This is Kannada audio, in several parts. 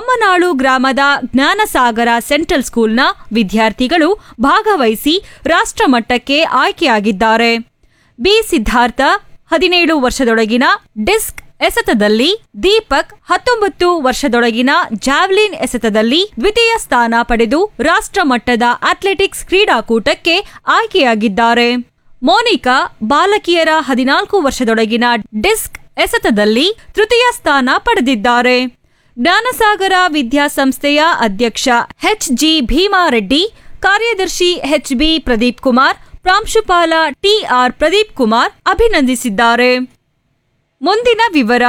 ಬೊಮ್ಮನಾಳು ಗ್ರಾಮದ ಜ್ಞಾನಸಾಗರ ಸೆಂಟ್ರಲ್ ಸ್ಕೂಲ್ನ ವಿದ್ಯಾರ್ಥಿಗಳು ಭಾಗವಹಿಸಿ ರಾಷ್ಟ್ರಮಟ್ಟಕ್ಕೆ ಆಯ್ಕೆಯಾಗಿದ್ದಾರೆ ಬಿ ಸಿದ್ಧಾರ್ಥ ಹದಿನೇಳು ವರ್ಷದೊಳಗಿನ ಡಿಸ್ಕ್ ಎಸೆತದಲ್ಲಿ ದೀಪಕ್ ಹತ್ತೊಂಬತ್ತು ವರ್ಷದೊಳಗಿನ ಜಾವ್ಲಿನ್ ಎಸೆತದಲ್ಲಿ ದ್ವಿತೀಯ ಸ್ಥಾನ ಪಡೆದು ರಾಷ್ಟ್ರಮಟ್ಟದ ಅಥ್ಲೆಟಿಕ್ಸ್ ಕ್ರೀಡಾಕೂಟಕ್ಕೆ ಆಯ್ಕೆಯಾಗಿದ್ದಾರೆ ಮೋನಿಕಾ ಬಾಲಕಿಯರ ಹದಿನಾಲ್ಕು ವರ್ಷದೊಳಗಿನ ಡಿಸ್ಕ್ ಎಸೆತದಲ್ಲಿ ತೃತೀಯ ಸ್ಥಾನ ಪಡೆದಿದ್ದಾರೆ ಜ್ಞಾನಸಾಗರ ವಿದ್ಯಾಸಂಸ್ಥೆಯ ಅಧ್ಯಕ್ಷ ಎಚ್ ಜಿ ಭೀಮಾರೆಡ್ಡಿ ಕಾರ್ಯದರ್ಶಿ ಎಚ್ ಬಿ ಪ್ರದೀಪ್ ಕುಮಾರ್ ಪ್ರಾಂಶುಪಾಲ ಟಿಆರ್ ಪ್ರದೀಪ್ ಕುಮಾರ್ ಅಭಿನಂದಿಸಿದ್ದಾರೆ ಮುಂದಿನ ವಿವರ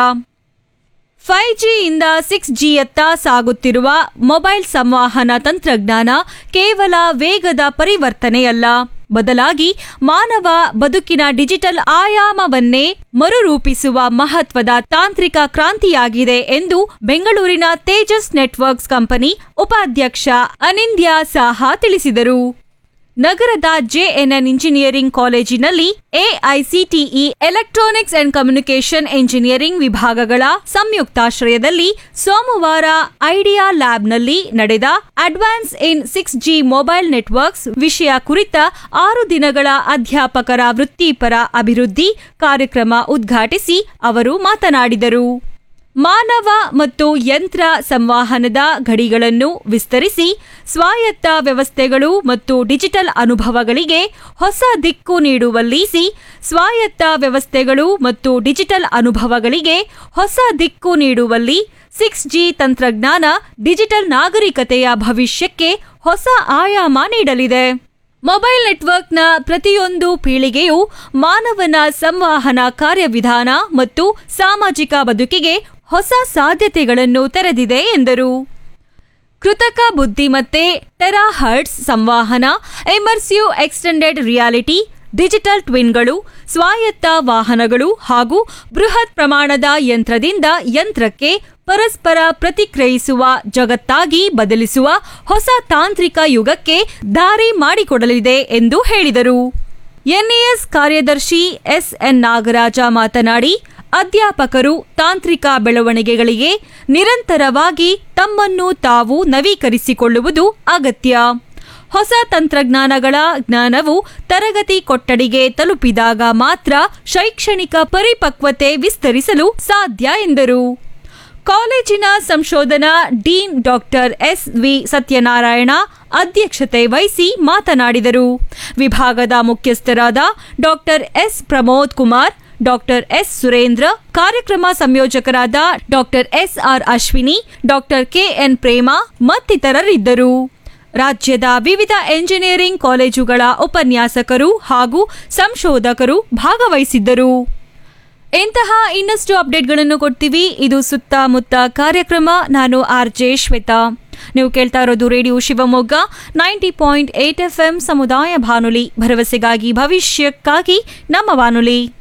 ಫೈವ್ ಜಿಯಿಂದ ಸಿಕ್ಸ್ ಜಿಯತ್ತ ಸಾಗುತ್ತಿರುವ ಮೊಬೈಲ್ ಸಂವಹನ ತಂತ್ರಜ್ಞಾನ ಕೇವಲ ವೇಗದ ಪರಿವರ್ತನೆಯಲ್ಲ ಬದಲಾಗಿ ಮಾನವ ಬದುಕಿನ ಡಿಜಿಟಲ್ ಆಯಾಮವನ್ನೇ ಮರುರೂಪಿಸುವ ಮಹತ್ವದ ತಾಂತ್ರಿಕ ಕ್ರಾಂತಿಯಾಗಿದೆ ಎಂದು ಬೆಂಗಳೂರಿನ ತೇಜಸ್ ನೆಟ್ವರ್ಕ್ಸ್ ಕಂಪನಿ ಉಪಾಧ್ಯಕ್ಷ ಅನಿಂದ್ಯ ಸಾಹಾ ತಿಳಿಸಿದರು ನಗರದ ಜೆಎನ್ಎನ್ ಇಂಜಿನಿಯರಿಂಗ್ ಕಾಲೇಜಿನಲ್ಲಿ AICTE electronics and communication engineering ವಿಭಾಗಗಳ ಸಂಯುಕ್ತಾಶ್ರಯದಲ್ಲಿ ಸೋಮವಾರ ಐಡಿಯಾ ಲ್ಯಾಬ್ನಲ್ಲಿ ನಡೆದ advance in six G mobile networks ವಿಷಯ ಕುರಿತ ಆರು ದಿನಗಳ ಅಧ್ಯಾಪಕರ ವೃತ್ತಿಪರ ಅಭಿವೃದ್ಧಿ ಕಾರ್ಯಕ್ರಮ ಉದ್ಘಾಟಿಸಿ ಅವರು ಮಾತನಾಡಿದರು ಮಾನವ ಮತ್ತು ಯಂತ್ರ ಸಂವಹನದ ಗಡಿಗಳನ್ನು ವಿಸ್ತರಿಸಿ ಸ್ವಾಯತ್ತ ವ್ಯವಸ್ಥೆಗಳು ಮತ್ತು ಡಿಜಿಟಲ್ ಅನುಭವಗಳಿಗೆ ಹೊಸ ದಿಕ್ಕು ನೀಡುವಲ್ಲಿ ಸ್ವಾಯತ್ತ ವ್ಯವಸ್ಥೆಗಳು ಮತ್ತು ಡಿಜಿಟಲ್ ಅನುಭವಗಳಿಗೆ ಹೊಸ ದಿಕ್ಕು ನೀಡುವಲ್ಲಿ ಸಿಕ್ಸ್ ಜಿ ತಂತ್ರಜ್ಞಾನ ಡಿಜಿಟಲ್ ನಾಗರಿಕತೆಯ ಭವಿಷ್ಯಕ್ಕೆ ಹೊಸ ಆಯಾಮ ನೀಡಲಿದೆ ಮೊಬೈಲ್ ನೆಟ್ವರ್ಕ್ನ ಪ್ರತಿಯೊಂದು ಪೀಳಿಗೆಯು ಮಾನವನ ಸಂವಹನ ಕಾರ್ಯವಿಧಾನ ಮತ್ತು ಸಾಮಾಜಿಕ ಬದುಕಿಗೆ ಹೊಸ ಸಾಧ್ಯತೆಗಳನ್ನು ತೆರೆದಿದೆ ಎಂದರು ಕೃತಕ ಬುದ್ಧಿಮತ್ತೆ ಟೆರಾಹರ್ಟ್ಸ್ ಸಂವಹನ ಎಮರ್ಸಿವ್ ಎಕ್ಸ್ಟೆಂಡೆಡ್ ರಿಯಾಲಿಟಿ ಡಿಜಿಟಲ್ ಟ್ವಿನ್ಗಳು ಸ್ವಾಯತ್ತ ವಾಹನಗಳು ಹಾಗೂ ಬೃಹತ್ ಪ್ರಮಾಣದ ಯಂತ್ರದಿಂದ ಯಂತ್ರಕ್ಕೆ ಪರಸ್ಪರ ಪ್ರತಿಕ್ರಿಯಿಸುವ ಜಗತ್ತಾಗಿ ಬದಲಿಸುವ ಹೊಸ ತಾಂತ್ರಿಕ ಯುಗಕ್ಕೆ ದಾರಿ ಮಾಡಿಕೊಡಲಿದೆ ಎಂದು ಹೇಳಿದರು ಎನ್ಇಎಸ್ ಕಾರ್ಯದರ್ಶಿ ಎಸ್ಎನ್ ನಾಗರಾಜ ಮಾತನಾಡಿ ಅಧ್ಯಾಪಕರು ತಾಂತ್ರಿಕ ಬೆಳವಣಿಗೆಗಳಿಗೆ ನಿರಂತರವಾಗಿ ತಮ್ಮನ್ನು ತಾವು ನವೀಕರಿಸಿಕೊಳ್ಳುವುದು ಅಗತ್ಯ ಹೊಸ ತಂತ್ರಜ್ಞಾನಗಳ ಜ್ಞಾನವು ತರಗತಿ ಕೊಠಡಿಗೆ ತಲುಪಿದಾಗ ಮಾತ್ರ ಶೈಕ್ಷಣಿಕ ಪರಿಪಕ್ವತೆ ವಿಸ್ತರಿಸಲು ಸಾಧ್ಯ ಎಂದರು ಕಾಲೇಜಿನ ಸಂಶೋಧನಾ dean doctor S V Satyanarayana ಅಧ್ಯಕ್ಷತೆ ವಹಿಸಿ ಮಾತನಾಡಿದರು ವಿಭಾಗದ ಮುಖ್ಯಸ್ಥರಾದ doctor S Pramod Kumar doctor S Surendra ಕಾರ್ಯಕ್ರಮ ಸಂಯೋಜಕರಾದ doctor S R Ashwini doctor KN Prema ಮತ್ತಿತರರಿದ್ದರು ರಾಜ್ಯದ ವಿವಿಧ ಎಂಜಿನಿಯರಿಂಗ್ ಕಾಲೇಜುಗಳ ಉಪನ್ಯಾಸಕರು ಹಾಗೂ ಸಂಶೋಧಕರು ಭಾಗವಹಿಸಿದ್ದರು ಇಂತಹ ಇನ್ನಷ್ಟು ಅಪ್ಡೇಟ್ಗಳನ್ನು ಕೊಡ್ತೀವಿ ಇದು ಸುತ್ತಮುತ್ತ ಕಾರ್ಯಕ್ರಮ ನಾನು ಆರ್ ಜೆ ಶ್ವೇತಾ ನೀವು ಕೇಳ್ತಾ ಇರೋದು radio Shivamogga ninety point eight F M ಸಮುದಾಯ ಬಾನುಲಿ ಭರವಸೆಗಾಗಿ ಭವಿಷ್ಯಕ್ಕಾಗಿ ನಮ್ಮ ಬಾನುಲಿ